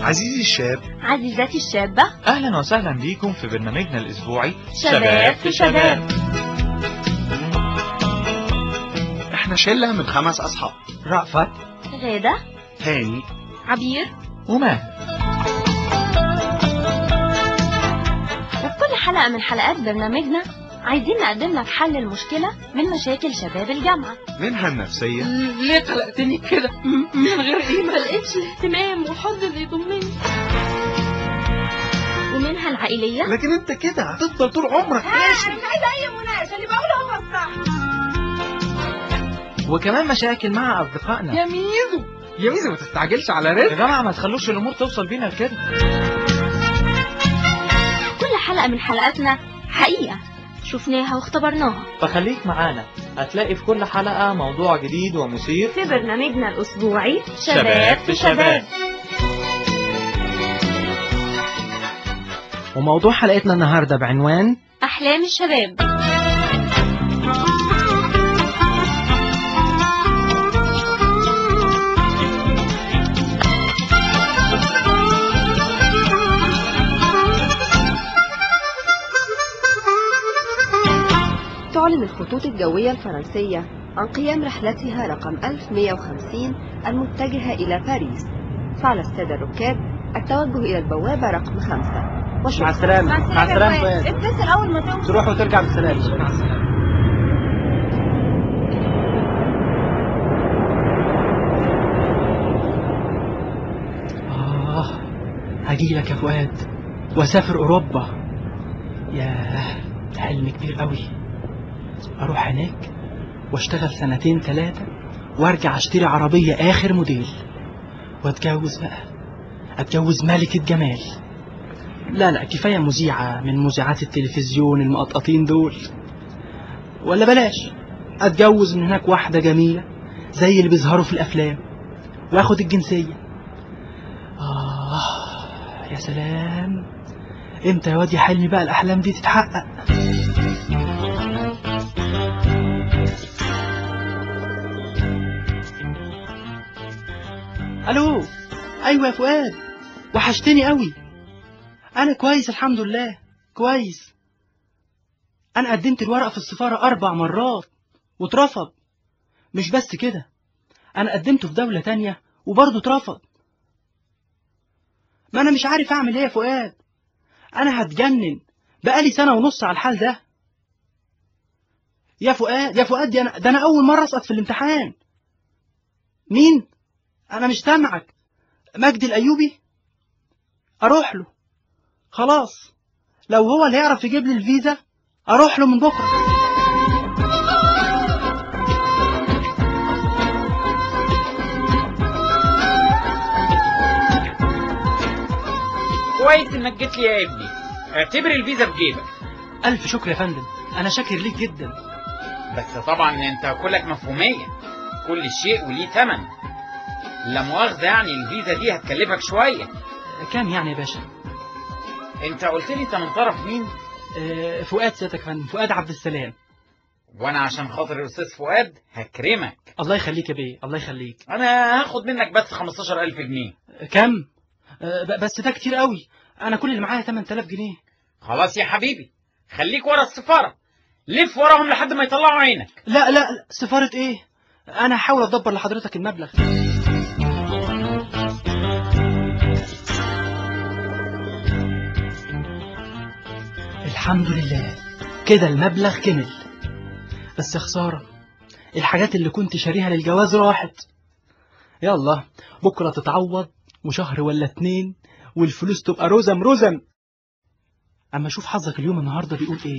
عزيزي الشاب عزيزتي الشابة أهلا وسهلا بيكم في برنامجنا الأسبوعي شباب في شباب احنا شلة من خمس أصحاب رأفت غادة هاني عبير وماهر وفي كل حلقة من حلقات برنامجنا عايزين نقدم لك حل المشكلة من مشاكل شباب الجامعة منها النفسية ليه قلقتني كده م- من غير ما قيمة لقيتش الاهتمام وحضن اللي يضمني ومنها العائلية لكن انت كده هتفضل طول عمرك ماشي وكمان مشاكل مع أصدقائنا يا ميزو يا ميزو ما تستعجلش على يا رزق جماعة ما تخلوش الأمور توصل بينا لكده كل حلقة من حلقاتنا حقيقة شفناها واختبرناها فخليك معانا هتلاقي في كل حلقة موضوع جديد ومثير في برنامجنا الأسبوعي شباب في شباب. وموضوع حلقتنا النهاردة بعنوان أحلام الشباب تعلن الخطوط الجوية الفرنسية عن قيام رحلتها رقم 1150 المتجهة إلى باريس فعلى السادة الركاب التوجه إلى البوابة رقم 5 مع السلامة مع السلامة فؤاد اتصل أول ما توصل تروح وترجع بالسلامة آه هجيلك يا فؤاد وأسافر أوروبا ياه ده حلم كبير قوي أروح هناك واشتغل سنتين ثلاثة وارجع اشتري عربية آخر موديل واتجوز بقى اتجوز ملكة جمال لا لا كفاية مذيعة من مذيعات التلفزيون المقطقطين دول ولا بلاش اتجوز من هناك واحدة جميلة زي اللي بيظهروا في الافلام واخد الجنسية آه يا سلام امتى يا واد يا حلمي بقى الاحلام دي تتحقق الو ايوه يا فؤاد وحشتني قوي انا كويس الحمد لله كويس انا قدمت الورق في السفارة اربع مرات واترفض مش بس كده انا قدمته في دولة تانية وبرضه اترفض ما انا مش عارف اعمل ايه يا فؤاد انا هتجنن بقالي سنة ونص على الحال ده يا فؤاد يا فؤاد دي انا ده انا اول مرة اسقط في الامتحان مين انا مش سامعك مجدي الايوبي اروح له خلاص لو هو اللي يعرف يجيب لي الفيزا اروح له من بكره كويس انك جيت لي يا ابني اعتبر الفيزا في جيبك الف شكر يا فندم انا شاكر ليك جدا بس طبعا انت كلك مفهومية كل شيء وليه ثمن لا مؤاخذة يعني الفيزا دي هتكلفك شوية كام يعني يا باشا انت قلت لي انت من طرف مين آه، فؤاد سيادتك يا فندم فؤاد عبد السلام وانا عشان خاطر الاستاذ فؤاد هكرمك الله يخليك يا بيه الله يخليك انا هاخد منك بس 15000 جنيه كم آه، ب- بس ده كتير قوي انا كل اللي معايا 8000 جنيه خلاص يا حبيبي خليك ورا السفارة لف وراهم لحد ما يطلعوا عينك لا لا لا، سفارة ايه انا هحاول ادبر لحضرتك المبلغ الحمد لله كده المبلغ كمل بس يا خسارة الحاجات اللي كنت شاريها للجواز راحت يلا بكرة تتعوض وشهر ولا اتنين والفلوس تبقى رزم رزم اما اشوف حظك اليوم النهاردة بيقول ايه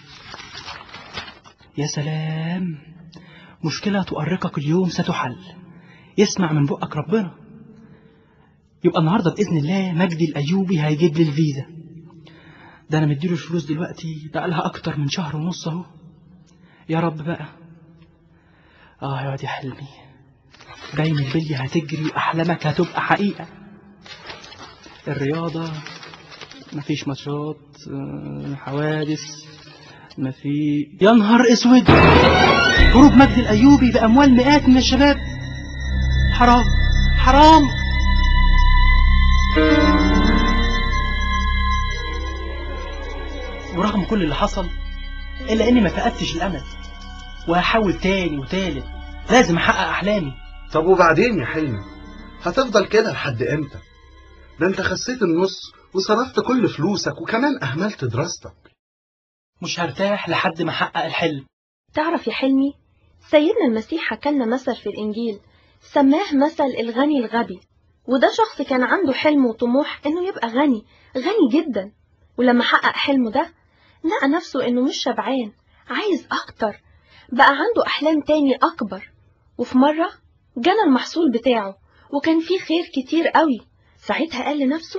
يا سلام مشكلة تؤرقك اليوم ستحل يسمع من بقك ربنا يبقى النهاردة بإذن الله مجدي الأيوبي هيجيب لي الفيزا ده أنا مديله الفلوس دلوقتي بقالها أكتر من شهر ونص أهو يا رب بقى آه يا واد يا حلمي باين البلية هتجري وأحلامك هتبقى حقيقة الرياضة مفيش ماتشات آه، حوادث ما في يا نهار اسود هروب مجدي الايوبي باموال مئات من الشباب حرام حرام ورغم كل اللي حصل إلا إني ما فقدتش الأمل وهحاول تاني وتالت لازم أحقق أحلامي طب وبعدين يا حلمي هتفضل كده لحد امتى ده انت خسيت النص وصرفت كل فلوسك وكمان اهملت دراستك مش هرتاح لحد ما أحقق الحلم تعرف يا حلمي سيدنا المسيح حكالنا مثل في الإنجيل سماه مثل الغني الغبي وده شخص كان عنده حلم وطموح إنه يبقى غني غني جدا ولما حقق حلمه ده لقى نفسه إنه مش شبعان عايز أكتر بقى عنده أحلام تاني أكبر وفي مرة جانا المحصول بتاعه وكان فيه خير كتير قوي ساعتها قال لنفسه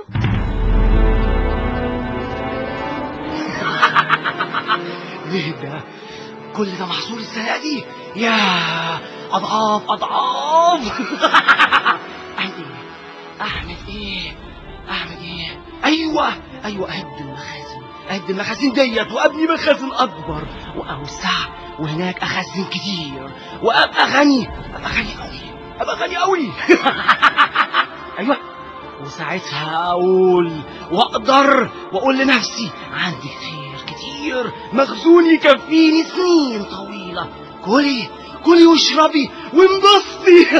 ايه ده كل ده محصول السنة دي يا أضعاف أضعاف أعمل إيه أعمل إيه أعمل إيه أيوة أيوة أهد المخازن أهد المخازن ديت وأبني مخازن أكبر وأوسع وهناك أخزن كتير وأبقى غني أبقى غني أوي أبقى غني أوي أيوة وساعتها أقول وأقدر وأقول لنفسي عندي خير كتير مخزون يكفيني سنين طويلة كلي كلي واشربي وانبسطي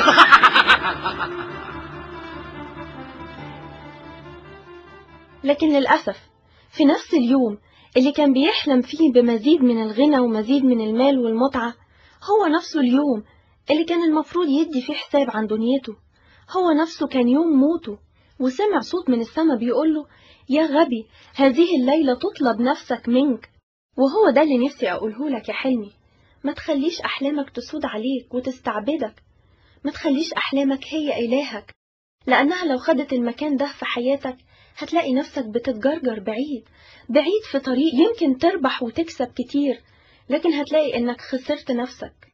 لكن للأسف في نفس اليوم اللي كان بيحلم فيه بمزيد من الغنى ومزيد من المال والمتعة هو نفسه اليوم اللي كان المفروض يدي فيه حساب عن دنيته هو نفسه كان يوم موته وسمع صوت من السماء بيقوله يا غبي هذه الليلة تطلب نفسك منك وهو ده اللي نفسي أقوله لك يا حلمي ما تخليش أحلامك تسود عليك وتستعبدك ما تخليش أحلامك هي إلهك لأنها لو خدت المكان ده في حياتك هتلاقي نفسك بتتجرجر بعيد بعيد في طريق يمكن تربح وتكسب كتير لكن هتلاقي إنك خسرت نفسك